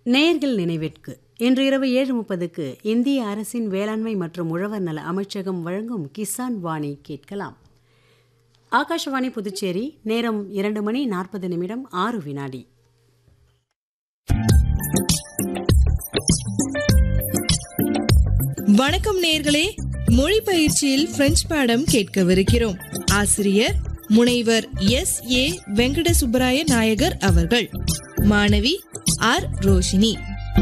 நேயர்கள் நினைவிற்கு இன்று இரவு ஏழு முப்பதுக்கு இந்திய அரசின் வேளாண்மை மற்றும் உழவர் நல அமைச்சகம் வழங்கும் கிசான் வாணி கேட்கலாம் ஆகாஷவாணி புதுச்சேரி நேரம் இரண்டு மணி நாற்பது நிமிடம் ஆறு வினாடி வணக்கம் நேர்களே மொழி பயிற்சியில் பிரெஞ்சு பாடம் கேட்கவிருக்கிறோம் ஆசிரியர் முனைவர் எஸ் ஏ வெங்கட சுப்பராய நாயகர் அவர்கள் மாணவி R Roshini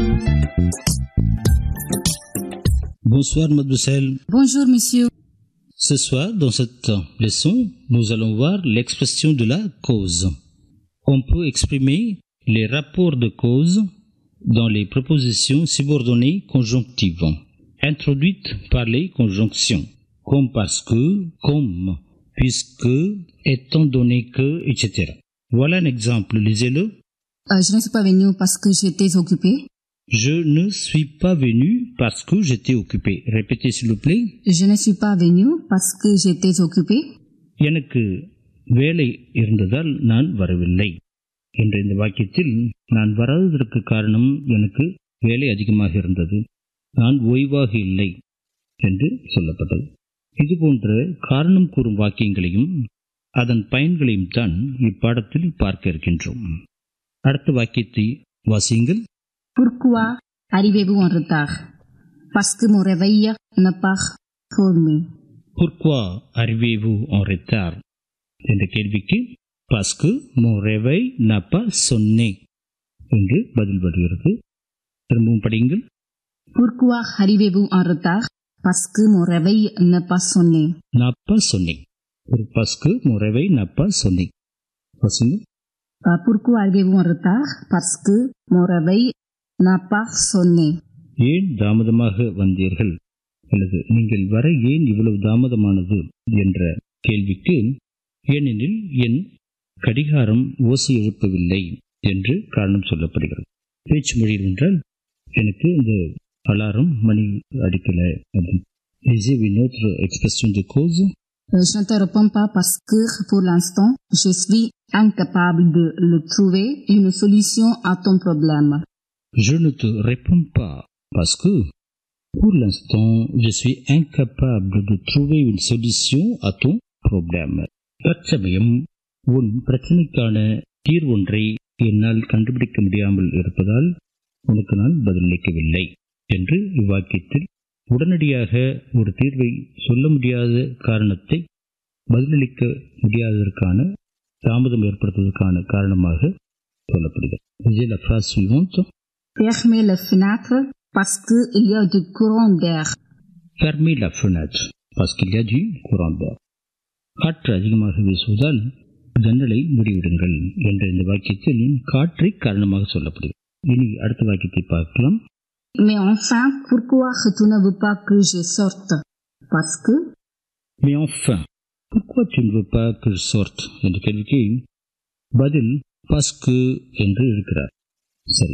Bonsoir mademoiselle. Bonjour, monsieur. Ce soir, dans cette leçon, nous allons voir l'expression de la cause. On peut exprimer les rapports de cause dans les propositions subordonnées conjonctives, introduites par les conjonctions, comme parce que, comme, puisque, étant donné que, etc. Voilà un exemple, lisez-le. Euh, je ne suis pas venu parce que j'étais occupé. Je ne suis pas venu parce que j'étais occupé. Répétez s'il vous plaît. Je ne suis pas venu parce que j'étais occupé. எனக்கு வேலை இருந்ததால் நான் வரவில்லை என்ற இந்த வாக்கியத்தில் நான் வராததற்கு காரணம் எனக்கு வேலை அதிகமாக இருந்தது நான் ஓய்வாக இல்லை என்று சொல்லப்பட்டது இதுபோன்ற காரணம் கூறும் வாக்கியங்களையும் அதன் பயன்களையும் தான் இப்பாடத்தில் பார்க்க இருக்கின்றோம் அடுத்த வாக்கியத்தை வாசியுங்கள் Pourquoi arrivez-vous en retard Parce que mon réveil n'a pas formé. Pourquoi arrivez-vous en retard என்ற கேள்விக்கு பாஸ்கு mon réveil n'a pas sonné என்று பதில் வருகிறது திரும்பவும் படியுங்கள் Pourquoi arrivez-vous en retard Parce que mon réveil n'a pas sonné. n'a pas sonné ஒரு பாஸ்கு mon réveil n'a pas sonné வாசிங்க Euh, pourquoi arrivez-vous en retard Parce que mon réveil n'a pas sonné. ஏன் தாமதமாக வந்தீர்கள் அல்லது நீங்கள் வர ஏன் இவ்வளவு தாமதமானது என்ற கேள்விக்கு ஏனெனில் என் கடிகாரம் ஓசை எழுப்பவில்லை என்று காரணம் சொல்லப்படுகிறது பேச்சு மொழியில் என்றால் எனக்கு இந்த அலாரம் மணி அடிக்கல அப்படின்னு Lisez une autre expression de cause. Euh, je ne te réponds pas parce que pour l'instant, je suis incapable de le trouver une solution à ton problème. Je ne te réponds pas parce que, pour l'instant, je suis incapable de trouver une solution à ton problème. தற்சமயம் உன் பிரச்சனைக்கான தீர்வொன்றை என்னால் கண்டுபிடிக்க முடியாமல் இருப்பதால் உனக்கு நான் பதிலளிக்கவில்லை என்று இவ்வாக்கியத்தில் உடனடியாக ஒரு தீர்வை சொல்ல முடியாத காரணத்தை பதிலளிக்க முடியாததற்கான தாமதம் ஏற்படுத்துவதற்கான காரணமாக சொல்லப்படுகிறது Lisez la phrase suivante. Fermez les fenêtres parce qu'il y a du courant d'air. Fermez la fenêtre parce qu'il y a du courant d'air. காற்று அதிகமாக வீசுவதால் ஜன்னலை மூடிவிடுங்கள் என்ற இந்த வாக்கியத்தில் காற்றை காரணமாக சொல்லப்படுகிறது இனி அடுத்த வாக்கியத்தை பார்க்கலாம் Mais enfin, pourquoi tu ne veux pas que je sorte Parce que Mais enfin, pourquoi tu ne veux pas que je sorte என்ற கேள்விக்கு பதில் பஸ்கு என்று இருக்கிறார் சரி